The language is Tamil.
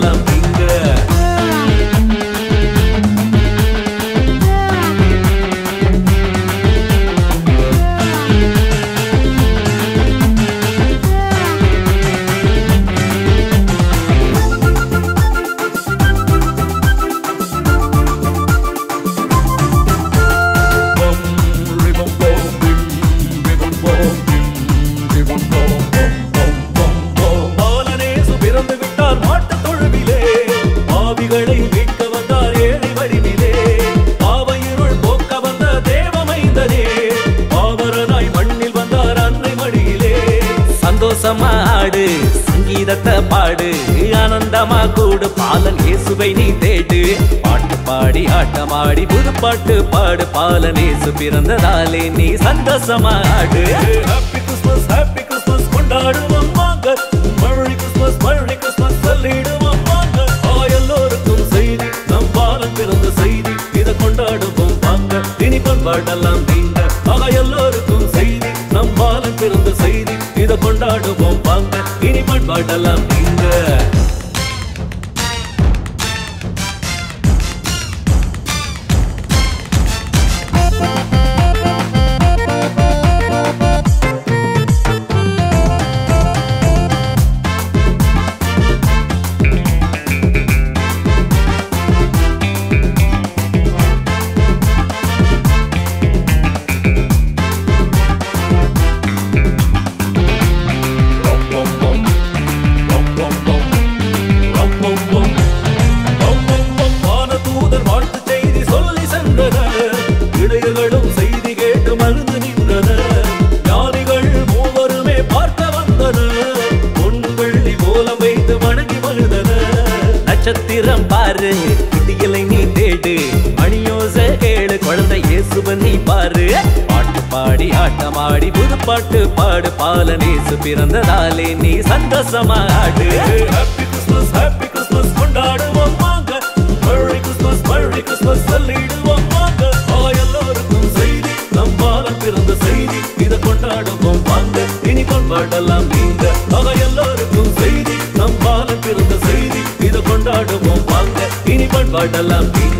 பண்பாடெல்லாம் இங்க பாலனேசு பிறந்து விட்டார் மாட்டுத் தொழுவிலே. பாவிகளை மீட்க வந்தார் ஏழை வடிவிலே. பாவையிருள் போக்க வந்த தேவமைந்தனே. பாவரனாய் மண்ணில் வந்தார் அன்னை மடியிலே. சந்தோஷமா ஆடு சங்கீதத்தை பாடு ஆனந்தமா கூடு பாலன் இயேசுவை நீ தேடு பாட்டு பாடி ஆட்டமாடி புது பாட்டு பாடு பாலன் இயேசு பிறந்ததாலே நீ சந்தோஷமா ஆடு ஹாப்பி கிறிஸ்மஸ் ஹாப்பி கிறிஸ்மஸ் கொண்டாடுவோம் வாங்க மழை கிறிஸ்மஸ் மழை கிறிஸ்மஸ் சொல்லிடுவோம் வாங்க ஆ, எல்லோருக்கும் செய்தி நம் பாலன் பிறந்த செய்தி இதை கொண்டாடுவோம் வாங்க இனி பண்பாடெல்லாம் நீங்க ஆக எல்லோருக்கும் செய்தி நம் பாலன் பிறந்த செய்தி இதை கொண்டாடுவோம் வாங்க இனி பண்பாடெல்லாம் நீங்க வானதூதர் வாழ்த்துச் செய்தி சொல்லி சென்றனர். இடையர்களும் செய்தி கேட்டு மகிழ்ந்து நின்றனர். ஞானிகள் மூவருமே பார்க்க வந்தனர். பொன் வெள்ளி கோலம் வைத்து வணங்கி மகிழ்ந்தனர். நட்சத்திரம் பாரு இடியலை நீ தேடு மணியோச கேளு குழந்தை இயேசுவன் நீ பாரு பாட்டு பாடி ஆட்டமாடி புது பாட்டு பாடு பாலனேசு பிறந்ததாலே நீ சந்தோஷமா ஆடு ஹாப்பி கிறிஸ்மஸ் ஹாப்பி கிறிஸ்மஸ் கொண்டாடுவோம் வாங்க மழை கிறிஸ்மஸ் மழை கிறிஸ்மஸ் சொல்லிடுவோம் வாங்க ஆ, எல்லோருக்கும் செய்தி நம் பாலம் பிறந்த செய்தி இதை கொண்டாடுவோம் வாங்க இனி கொண்டாடலாம் நீங்க ஆக எல்லோருக்கும் செய்தி நம் பாலம் பிறந்த செய்தி இதை கொண்டாடுவோம் வாங்க இனி கொண்டாடலாம் நீங்க